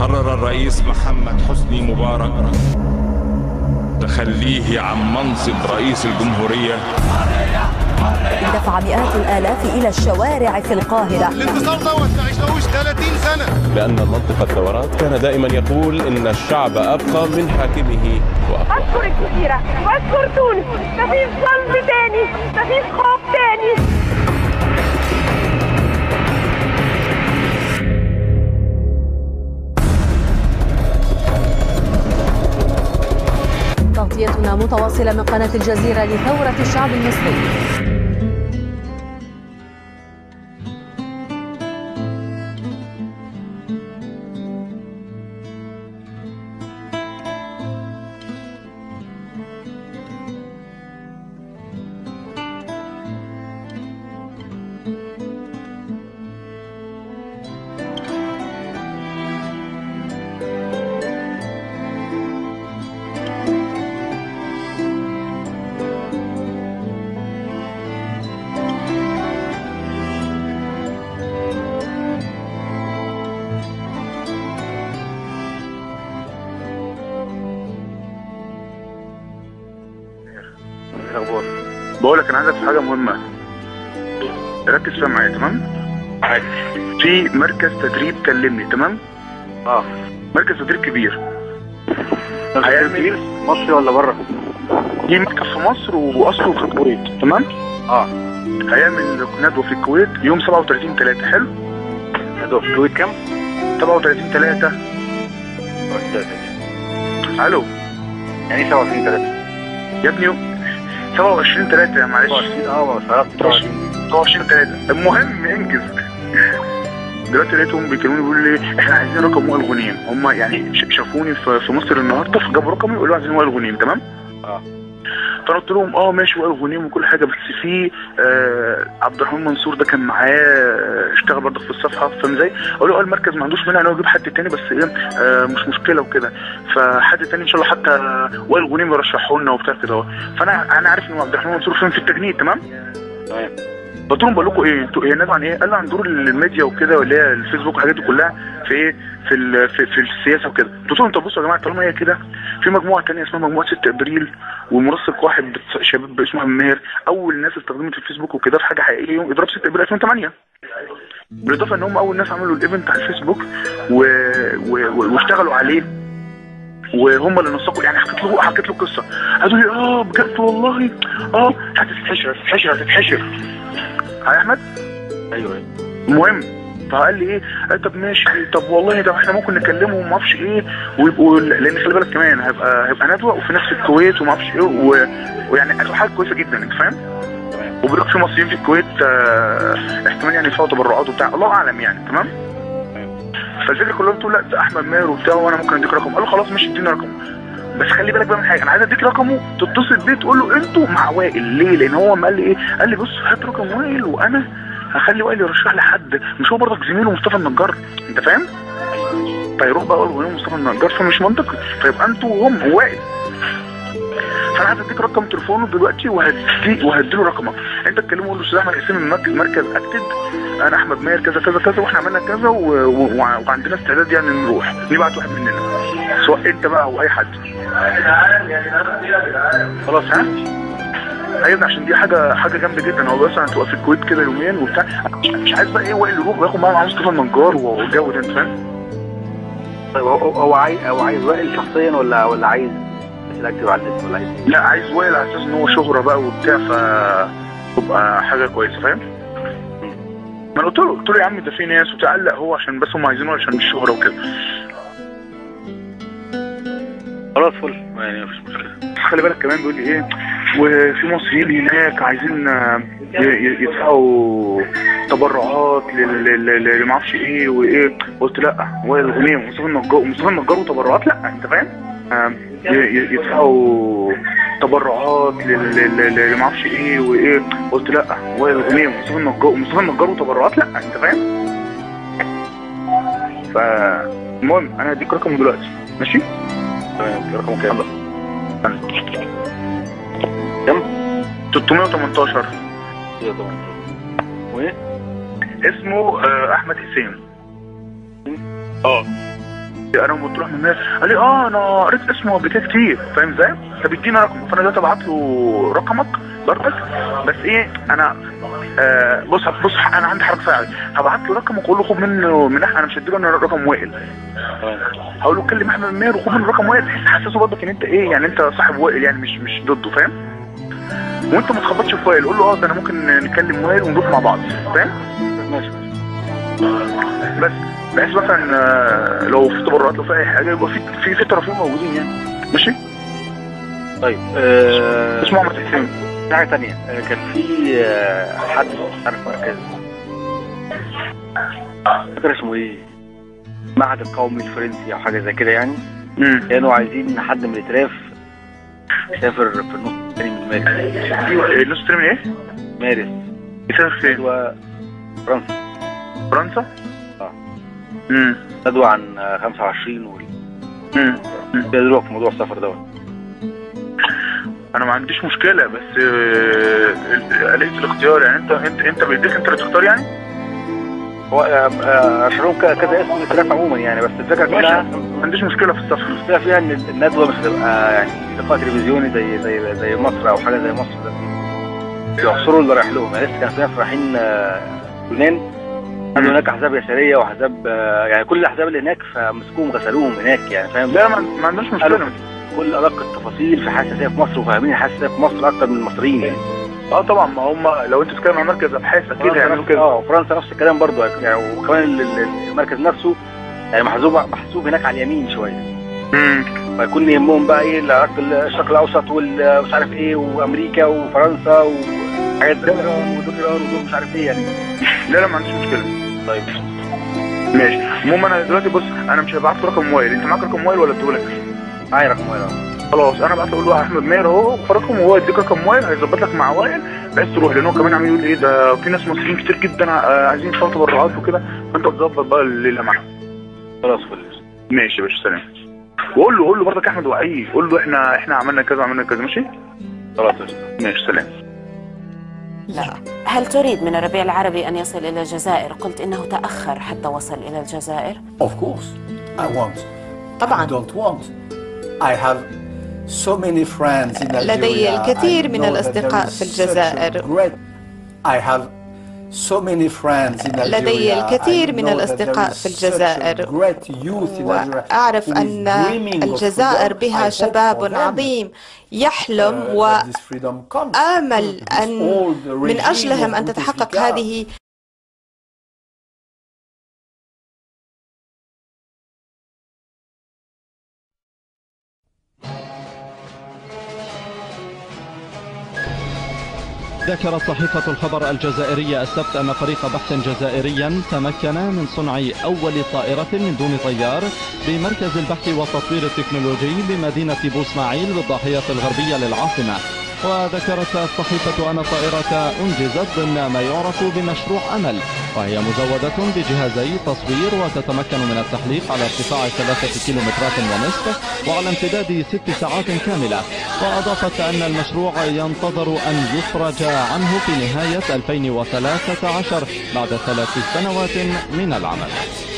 قرر الرئيس محمد حسني مبارك تخليه عن منصب رئيس الجمهورية دفع مئات الآلاف إلى الشوارع في القاهرة الانتصار دوت ما عشناهوش 30 سنه لأن المنطق الثورات كان دائما يقول إن الشعب أبقى من حاكمه وأقوى اذكر الجزيرة واذكر تونس مفيش ظلم تاني مفيش خوف تاني تغطيتنا متواصلة من قناة الجزيرة لثورة الشعب المصري الاخبار بقول لك انا عايزك في حاجه مهمه ركز فيها معايا تمام عادي في مركز تدريب كلمني تمام اه مركز تدريب كبير هيعمل كبير مصري ولا بره؟ دي مركز في مصر واصله في الكويت تمام اه هيعمل ندوه في الكويت يوم 37 3 حلو ندوه في الكويت كام؟ 37 3 الو يعني ايه 27 3 يا ابني 27 3 يا معلش 27 اه ما صرفت 27 3 المهم انجز دلوقتي لقيتهم بيكلموني بيقولوا لي احنا عايزين رقم وائل غنيم هم يعني ش- شافوني في في مصر النهارده فجابوا رقمي يقولوا عايزين وائل غنيم تمام؟ اه فانا قلت لهم اه ماشي وائل غنيم وكل حاجه بس في آه عبد الرحمن منصور ده كان معاه آه، اشتغل برضه في الصفحه فاهم ازاي؟ قالوا اه المركز ما عندوش مانع ان هو يجيب حد تاني بس ايه آه مش مشكله وكده فحد تاني ان شاء الله حتى وائل غنيم يرشحوا لنا وبتاع كده اهو. فانا انا عارف ان عبد الرحمن منصور فين في التجنيد تمام؟ تمام قلت لهم بقول لكم ايه انتوا هي الناس عن ايه؟ قال لي عن دور الميديا وكده واللي هي الفيسبوك والحاجات دي كلها في ايه؟ في ال- في, في السياسه وكده. قلت لهم طب بصوا يا جماعه طالما هي كده في مجموعه ثانيه اسمها مجموعه 6 ابريل ومنسق واحد بت- شباب اسمه ماهر اول ناس استخدمت الفيسبوك وكده في حاجه حقيقيه يوم اضراب 6 ابريل 2008 بالاضافه ان هم اول ناس عملوا الايفنت على الفيسبوك و... و... و... واشتغلوا عليه وهم اللي نسقوا يعني حكيت له حكيت له قصه قالوا لي اه بجد والله اه هتتحشر هتتحشر هتتحشر يا احمد ايوه ايوه المهم فقال لي ايه قال طب ماشي طب والله ده احنا ممكن نكلمهم وما اعرفش ايه ويبقوا لان خلي بالك كمان هيبقى هيبقى ندوه وفي نفس الكويت وما اعرفش ايه و... ويعني هتبقى حاجه كويسه جدا انت فاهم؟ وبيقول في مصريين في الكويت آه، احتمال يعني يدفعوا تبرعات وبتاع الله اعلم يعني تمام؟ فالفكره كلها بتقول لا ده احمد ماهر وبتاع وانا ممكن اديك رقم قال له خلاص ماشي اديني رقمه بس خلي بالك بقى من حاجه انا عايز اديك رقمه تتصل بيه تقول له انتوا مع وائل ليه؟ لان هو ما قال لي ايه؟ قال لي بص هات رقم وائل وانا هخلي وائل يرشح لي حد مش هو برضك زميله مصطفى النجار انت فاهم؟ فيروح بقى وائل غنيم مصطفى النجار فمش منطقي فيبقى انتوا وهم وائل فانا عايز اديك رقم تليفونه دلوقتي وهدي وهدي له رقمك انت تكلمه قول له استاذ احمد حسين من مركز مركز اكتد انا احمد ماهر كذا كذا كذا واحنا عملنا كذا و... و... وعندنا استعداد يعني نروح نبعت واحد مننا سواء انت بقى او اي حد خلاص ها ايوه عشان دي حاجه حاجه جامده جدا هو مثلا هتبقى في الكويت كده يومين وبتاع مش- مش عايز بقى ايه وائل يروح وياخد معاه مع مصطفى النجار والجو ده انت فاهم طيب هو هو عايز هو عايز وائل شخصيا ولا ولا عايز بس اكتب على الاسم ولا عايز ايه؟ لا عايز وائل على اساس ان هو شهره بقى وبتاع ف تبقى حاجه كويسه فاهم ما انا قلت له قلت له يا عم ده في ناس وبتاع قال لا هو عشان بس هم عايزينه عشان الشهره وكده خلاص فل يعني مفيش مشكله خلي بالك كمان بيقول لي ايه وفي مصريين هناك عايزين آه، ي- ي- يدفعوا تبرعات لل- لل- لل- ما اعرفش ايه وايه قلت لا وائل الغنيم ومصطفى النجار ومصطفى النجار وتبرعات لا انت فاهم آه، ي- ي- يدفعوا تبرعات لل- لل- لل- ما اعرفش ايه وايه قلت لا وائل الغنيم ومصطفى النجار ومصطفى النجار وتبرعات لا انت فاهم فالمهم انا هديك رقمه دلوقتي ماشي تمام رقمه كام؟ كام 318 كده طبعا وايه؟ اسمه آه، احمد حسين اه انا قلت له احمد ماهر قال لي اه انا قريت اسمه قبل كده كتير فاهم ازاي؟ طب اديني رقمه فانا دلوقتي ابعت له رقمك برضك بس ايه انا آه بص بص انا عندي حركه فعلا هبعت له رقمه واقول له خد منه من احنا انا مش هديله انا رقم وائل هقول له كلم احمد ماهر وخد منه رقم وائل بحيث تحسسه برضك ان انت ايه يعني انت صاحب وائل يعني مش مش ضده فاهم؟ وانت ما تخبطش في وائل قول له اه ده انا ممكن نكلم وائل ونروح مع بعض فاهم؟ ماشي بس بحيث مثلا آه، لو في تبرعات لو في اي حاجه يبقى في في في طرفين موجودين يعني ماشي طيب آه اسمه عمر حسين في حاجه ثانيه آه كان في آه حد مش عارف مركز فاكر اسمه ايه المعهد القومي الفرنسي او حاجه زي كده يعني امم كانوا عايزين حد من الاتراف يسافر في النص الثاني من مارس النص التاني من ايه؟ مارس يسافر فين؟ ندوه فرنسا فرنسا؟ اه. امم ندوه عن آه، 25 وال امم بيدلوك في موضوع السفر دوت انا ما عنديش مشكله بس آه، آلية الاختيار يعني انت انت انت بايديك انت اللي تختار يعني هو آه، آه، اشهرهم ك- كذا اسم الاتراف عموما يعني بس الفكره ماشي كلها ما عنديش مشكله في السفر المشكله فيها ان الندوه مش هتبقى يعني لقاء تلفزيوني زي زي زي مصر او حاجه زي مصر ده بيعصروا اللي رايح لهم يعني لسه كان في ناس رايحين آه، يونان عندهم هناك احزاب يساريه واحزاب آه، يعني كل الاحزاب اللي هناك فمسكوهم غسلوهم هناك يعني فاهم لا ما, ما عندناش قالوا مشكله كل ادق التفاصيل في حساسيه في مصر وفاهمين الحساسيه في مصر اكتر من المصريين يعني اه طبعا ما هم لو انت بتتكلم عن مركز ابحاث اكيد فرنسا هيعملوا نفس- كده اه فرنسا نفس الكلام برضه يعني وكمان ال- ال- المركز نفسه يعني محسوب محسوب هناك على اليمين شويه امم فيكون يهمهم بقى ايه العراق الشرق الاوسط ومش عارف ايه وامريكا وفرنسا وحاجات زي كده ودول ايران ودول مش عارف ايه يعني لا لا ما عنديش مشكله طيب ماشي المهم انا دلوقتي بص انا مش هبعت له رقم موبايل انت معاك رقم موبايل ولا اديهولك معايا رقم واحد خلاص انا بعت اقول له احمد ماهر اهو فرقم وهو يديك رقم موبايل هيظبط لك مع وائل بحيث تروح لان هو كمان عمال يقول ايه ده في ناس مصريين كتير جدا آه، عايزين يدفعوا تبرعات وكده فانت تظبط بقى الليله معاهم خلاص فل ماشي يا باشا سلام وقول له قول له برضك احمد وعي قول له احنا احنا عملنا كذا عملنا كذا ماشي خلاص قشطة. ماشي سلام لا هل تريد من الربيع العربي أن يصل إلى الجزائر؟ قلت إنه تأخر حتى وصل إلى الجزائر Of course, I want. I طبعا don't want. I have so many friends in Algeria. لدي الكثير I من know that الأصدقاء there is في such a الجزائر. great- I have so many friends in Algeria. لدي الكثير I من know that الأصدقاء there is في such a الجزائر. great youth in Algeria وأعرف who is أن dreaming of الجزائر freedom. بها I hope شباب for them, عظيم يحلم uh, that this freedom comes. وآمل This أن old من regime أجلهم of أن تتحقق Bouteflika هذه ذكرت صحيفة الخبر الجزائرية السبت أن فريق بحث جزائريا تمكن من صنع أول طائرة من دون طيار بمركز البحث والتطوير التكنولوجي بمدينة بوسماعيل بالضاحية الغربية للعاصمة وذكرت الصحيفة أن الطائرة أنجزت ضمن ما يعرف بمشروع أمل وهي مزودة بجهازي تصوير وتتمكن من التحليق على ارتفاع ثلاثة كيلومترات ونصف وعلى امتداد ست ساعات كاملة وأضافت أن المشروع ينتظر أن يفرج عنه في نهاية 2013 بعد ثلاث سنوات من العمل